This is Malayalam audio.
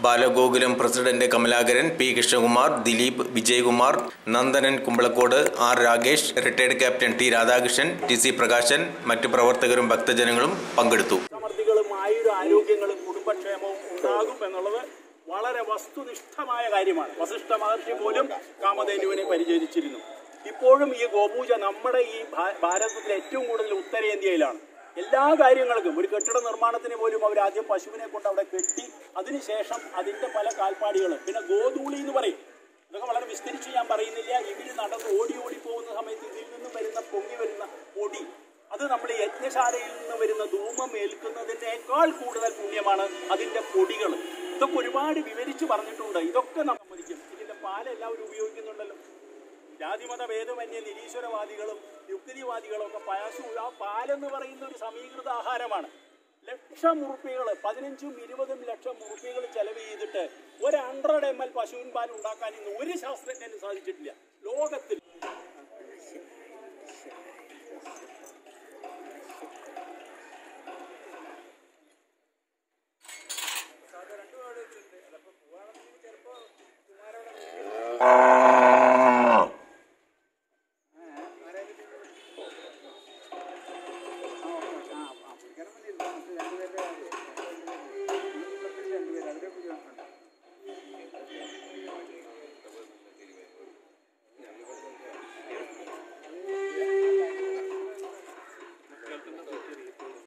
Balagokulam president Kamalakaran P Krishnakumar Dileep Vijayakumar Nandanan Kumbalakkode R Ragesh retired captain T Radhakrishnan T C Prakashan മറ്റു പ്രവർത്തകരും ഭക്തജനങ്ങളും പങ്കെടുത്തു സമൃദ്ധികളും ആയുര ആരോഗ്യങ്ങളും കുടുംബക്ഷേമവും ഉണ്ടാകും എന്നുള്ളത് വളരെ വസ്തുനിഷ്ഠമായ കാര്യമാണ് വസിഷ്ഠ മഹർഷി പോലും കാമധേനുവിനെ പരിചരിച്ചിരുന്നു ഇപ്പോഴും ഈ ഗോപൂജ നമ്മുടെ ഈ ഭാ- ഭാരതത്തിലെ ഏറ്റവും കൂടുതൽ ഉത്തരേന്ത്യയിലാണ് എല്ലാ കാര്യങ്ങൾക്കും ഒരു കെട്ടിട നിർമ്മാണത്തിന് പോലും അവർ ആദ്യം പശുവിനെ കൊണ്ട് അവിടെ കെട്ടി അതിനുശേഷം അതിന്റെ പല കാൽപ്പാടികൾ പിന്നെ ഗോധൂളി എന്ന് പറയും ഇതൊക്കെ വളരെ വിസ്തരിച്ച് ഞാൻ പറയുന്നില്ല ഇവര് നടന്ന് ഓടി ഓടി പോകുന്ന സമയത്ത് ഇതിൽ നിന്നും വരുന്ന പൊങ്ങി വരുന്ന പൊടി അത് നമ്മൾ യജ്ഞശാലയിൽ നിന്ന് വരുന്ന ധൂമം ഏൽക്കുന്നതിനേക്കാൾ കൂടുതൽ പുണ്യമാണ് അതിന്റെ പൊടികൾ ഇതൊക്കെ ഒരുപാട് വിവരിച്ച് പറഞ്ഞിട്ടുണ്ട് ഇതൊക്കെ നമ്മൾ സമ്മതിക്കും ഇതിന്റെ പാൽ എല്ലാവരും ഉപയോഗിക്കുന്നുണ്ടല്ലോ ജാതിമത ഭേദമന്യ നിരീശ്വരവാദികളും യുക്തിവാദികളും ഒക്കെ പയാസു ആ പാലെന്ന് പറയുന്ന ഒരു സമീകൃത ആഹാരമാണ് ലക്ഷം ഉറുപ്പികൾ പതിനഞ്ചും ഇരുപതും ലക്ഷം ഉറുപ്പികൾ ചെലവ് ചെയ്തിട്ട് ഒരു ഹൺഡ്രഡ് എം എൽ പശുവിൻ പാൽ ഉണ്ടാക്കാൻ ഇന്ന് ഒരു ശാസ്ത്രജ്ഞനും സാധിച്ചിട്ടില്ല ലോകത്തിൽ